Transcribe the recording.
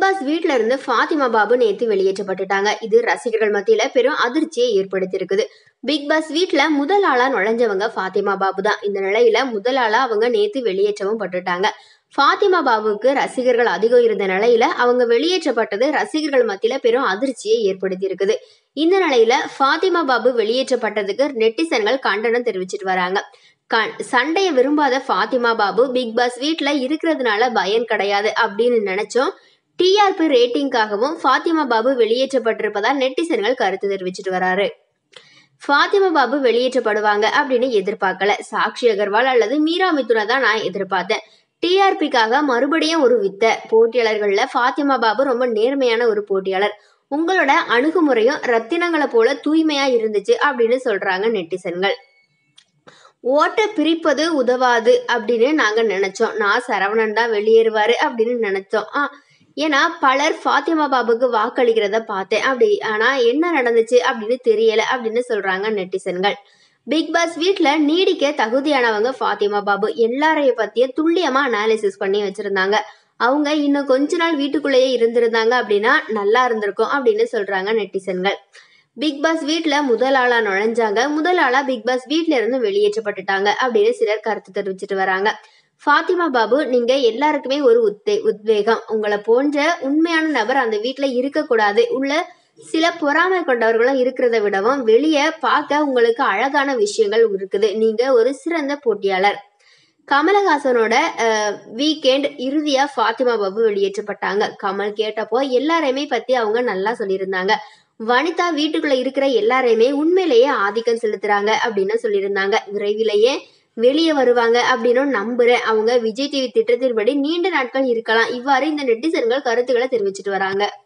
pass வீட்ல இருந்து ஃபாத்திமா பாபு நேத்து வெளியேற்றப்பட்டுட்டாங்க இது ரசிகர்கள் மத்தியில பெரும் அதிர்ச்சியை ஏற்படுத்தி இருக்குது பிக் பாஸ் வீட்ல முதல் ஆளா நுழைஞ்சவங்க ஃபாத்திமா பாபு தான் இந்த நிலையில முதல் ஆளா அவங்க நேத்து வெளியேற்றவும் பட்டுட்டாங்க ஃபாத்திமா பாபுவுக்கு ரசிகர்கள் அதிகம் இருந்த நிலையில அவங்க வெளியேற்றப்பட்டது ரசிகர்கள் மத்தியில பெரும் அதிர்ச்சியை ஏற்படுத்தி இருக்குது இந்த நிலையில ஃபாத்திமா பாபு வெளியேற்றப்பட்டதுக்கு நெட்டிசன்கள் கண்டனம் தெரிவிச்சிட்டு வராங்க கண்- சண்டைய விரும்பாத ஃபாத்திமா பாபு பிக் பாஸ் வீட்ல இருக்கிறதுனால பயன் கிடையாது அப்படின்னு நினைச்சோம் டிஆர்பி ரேட்டிங்காகவும் ஃபாத்திமா பாபு வெளியேற்றப்பட்டிருப்பதா நெட்டிசன்கள் கருத்து தெரிவிச்சிட்டு வராரு ஃபாத்திமா பாபு வெளியேற்றப்படுவாங்க அப்படின்னு எதிர்பார்க்கல சாக்ஷி அகர்வால் அல்லது மீரா மிதுனை தான் நான் எதிர்பார்த்தேன் டிஆர்பிக்காக மறுபடியும் ஒரு வித்த போட்டியாளர்கள்ல ஃபாத்திமா பாபு ரொம்ப நேர்மையான ஒரு போட்டியாளர் உங்களோட அணுகுமுறையும் ரத்தினங்களை போல தூய்மையா இருந்துச்சு அப்படின்னு சொல்றாங்க நெட்டிசன்கள் ஓட்டை பிரிப்பது உதவாது அப்படின்னு நாங்க நினைச்சோம் நான் சரவணன் தான் வெளியேறுவாரு அப்படின்னு நினைச்சோம் ஆ ஏன்னா பலர் ஃபாத்திமா பாபுக்கு வாக்களிக்கிறத பார்த்தேன் அப்படி ஆனா என்ன நடந்துச்சு அப்படின்னு தெரியல அப்படின்னு சொல்றாங்க நெட்டிசன்கள் பிக் பாஸ் வீட்ல நீடிக்க தகுதியானவங்க ஃபாத்திமா பாபு எல்லாரைய பத்தியும் துல்லியமா அனாலிசிஸ் பண்ணி வச்சிருந்தாங்க அவங்க இன்னும் கொஞ்ச நாள் வீட்டுக்குள்ளேயே இருந்திருந்தாங்க அப்படின்னா நல்லா இருந்திருக்கும் அப்படின்னு சொல்றாங்க நெட்டிசன்கள் பிக் பாஸ் வீட்ல முதல் ஆளா நுழைஞ்சாங்க முதல் ஆளா பிக் பாஸ் வீட்ல இருந்து வெளியேற்றப்பட்டுட்டாங்க அப்படின்னு சிலர் கருத்து தெரிவிச்சிட்டு வராங்க ஃபாத்திமா பாபு நீங்க எல்லாருக்குமே ஒரு உத்தே உத்வேகம் உங்களை போன்ற உண்மையான நபர் அந்த வீட்ல இருக்கக்கூடாது உள்ள சில பொறாமை கொண்டவர்களும் இருக்கிறத விடவும் வெளியே பார்க்க உங்களுக்கு அழகான விஷயங்கள் இருக்குது நீங்க ஒரு சிறந்த போட்டியாளர் கமலஹாசனோட வீக்கெண்ட் இறுதியா ஃபாத்திமா பாபு வெளியேற்றப்பட்டாங்க கமல் கேட்டப்போ எல்லாரையுமே பத்தி அவங்க நல்லா சொல்லியிருந்தாங்க வனிதா வீட்டுக்குள்ள இருக்கிற எல்லாரையுமே உண்மையிலேயே ஆதிக்கம் செலுத்துறாங்க அப்படின்னு சொல்லியிருந்தாங்க விரைவிலேயே வெளியே வருவாங்க அப்படின்னு நம்புறேன் அவங்க விஜய் டிவி திட்டத்தின்படி நீண்ட நாட்கள் இருக்கலாம் இவ்வாறு இந்த நெட்டிசன்கள் கருத்துக்களை தெரிவிச்சிட்டு வராங்க